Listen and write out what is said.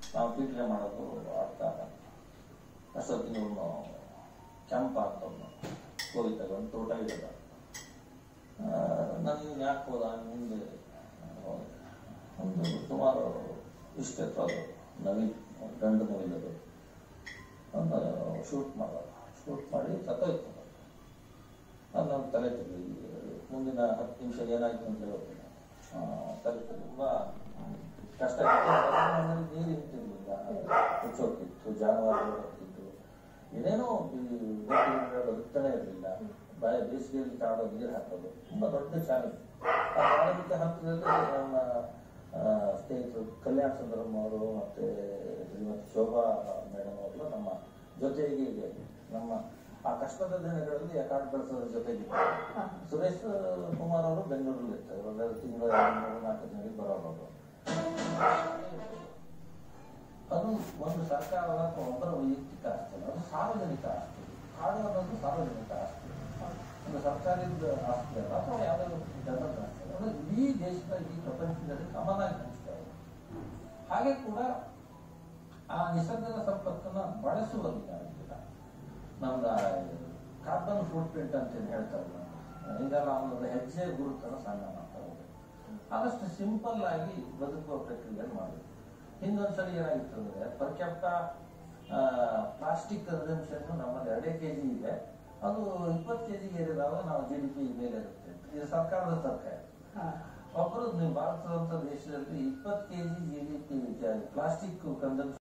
ನಾವು ಪೀಠನೆ ಮಾಡೋದು ಆಗ್ತಾ ಅಷ್ಟೊತ್ತಿಗೆ ಇವನು ಕೆಂಪ ಅಂತವನು ಹೋಗಿ ತಗೊಂಡು ತೋಟ ಇಡದ ನಾನು ಇವನು ಯಾಕೆ ಹೋದ ಮುಂದೆ ಹೋದೆ. ಒಂದು ಸುಮಾರು ಇಷ್ಟೇ ಅದು ನವೀನ್ ಗಂಡು ನವೀನದು ಒಂದು ಶೂಟ್ ಮಾಡೋದು ಶೂಟ್ ಮಾಡಿ ಸತ್ತೋಯ್ತು ಅದು ನಮ್ಮ ತಲೆ ತಿರುಗಿ ಮುಂದಿನ ಹತ್ತು ನಿಮಿಷ ಏನಾಯ್ತು ಅಂತ ಹೇಳ್ತೀನಿ ತಲೆ ತುಂಬ ಕಷ್ಟ ಆಯ್ತು. ನಮ್ಮಲ್ಲಿ ನೀರು ಇರ್ತಿರ್ಲಿಲ್ಲ ಮುಚ್ಚೋಗಿತ್ತು ಜಾನುವಾರು ಇತ್ತು ಏನೇನೋ ಈ ಬೇಸಿಗೆ ಬದುಕ್ತಾನೆ ಇರಲಿಲ್ಲ ಬಾಯ ಬೇಸಿಗೆಯಲ್ಲಿ ಕಾಡೋ ನೀರು ಹಾಕೋದು ತುಂಬ ದೊಡ್ಡ ಚಾಲೆಂಜ್ ಆ ಚಾಲೆಂಜ್ಗೆ ಹಂತದಲ್ಲಿ ನಮ್ಮ ಆ, ಸ್ನೇಹಿತರು ಕಲ್ಯಾಣ ಸುಂದರಂ ಅವರು ಮತ್ತೆ ಶ್ರೀಮತಿ ಶೋಭಾ ಮೇಡಮ್ ಅವರು ನಮ್ಮ ಜೊತೆಗೆ ಇದೆ. ನಮ್ಮ ಆ ಕಷ್ಟದ ದಿನಗಳಲ್ಲಿ ಆ ಕಾಡು ಬೆಳೆಸೋದ್ರ ಜೊತೆಗೆ ಸುರೇಶ್ ಕುಮಾರ್ ಅವರು ಬೆಂಗಳೂರಲ್ಲಿ ಇರ್ತಾರೆ ಒಂದೆರಡು ತಿಂಗಳು ಮೂರು ನಾಲ್ಕು ತಿಂಗಳಿಗೆ ಬರೋರು ಅದು ಒಂದು ಸರ್ಕಾರದ ಅಥವಾ ಒಬ್ಬರ ವೈಯಕ್ತಿಕ ಆಸ್ತಿ ಅಲ್ಲ ಅದು ಸಾರ್ವಜನಿಕ ಆಸ್ತಿ ಕಾಡು ಅನ್ನೋದು ಸಾರ್ವಜನಿಕ ಆಸ್ತಿ ಒಂದು ಸರ್ಕಾರದ ಆಸ್ತಿ ಅಲ್ಲ ಅಥವಾ ಯಾವುದೋ ಜನರದ ಆಸ್ತಿ ಅಲ್ಲ ಅದು ಇಡೀ ದೇಶದ ಇಡೀ ಪ್ರಪಂಚದಲ್ಲಿ ಕಾಮನ್ ಆಗಿ ಹಂಚ್ತಾರೆ ಹಾಗೆ ಕೂಡ ಆ ನಿಸರ್ಗದ ಸಂಪತ್ತನ್ನ ಬಳಸುವಲ್ಲಿ ಆಗಿಲ್ಲ ನಮ್ದು ಕಾರ್ಬನ್ ಫುಟ್ ಪ್ರಿಂಟ್ ಅಂತ ಏನ್ ಹೇಳ್ತಾರಲ್ಲ ಇದೆಲ್ಲ ಅವನದ ಹೆಜ್ಜೆ ಗುರುತನ್ನ ಸಣ್ಣ ಮಾಡ್ತಾ ಹೋಗ್ಬೇಕು ಆದಷ್ಟು ಸಿಂಪಲ್ ಆಗಿ ಬದುಕುವ ಪ್ರಕ್ರಿಯೆ ಮಾಡಬೇಕು ಹಿಂದೊಂದ್ಸಲಿ ಏನಾಗಿತ್ತು ಅಂದ್ರೆ ಪರ್ ಕ್ಯಾಪ್ಟ ಪ್ಲಾಸ್ಟಿಕ್ ಕನ್ಸಂಪ್ಷನ್ ನಮ್ಮಲ್ಲಿ ಎರಡೇ ಕೆಜಿ ಇದೆ ಅದು ಇಪ್ಪತ್ತು ಕೆಜಿ ಏರಿದಾಗ ನಾವು ಜಿ ಡಿ ಪಿ ಮೇಲೆ ಇರುತ್ತೆ ಇದು ಸರ್ಕಾರದ ತರ್ಕ ಒಬ್ಬರು ನೀವು ಭಾರತದಂತ ದೇಶದಲ್ಲಿ ಇಪ್ಪತ್ತು KG G D P plastic consumption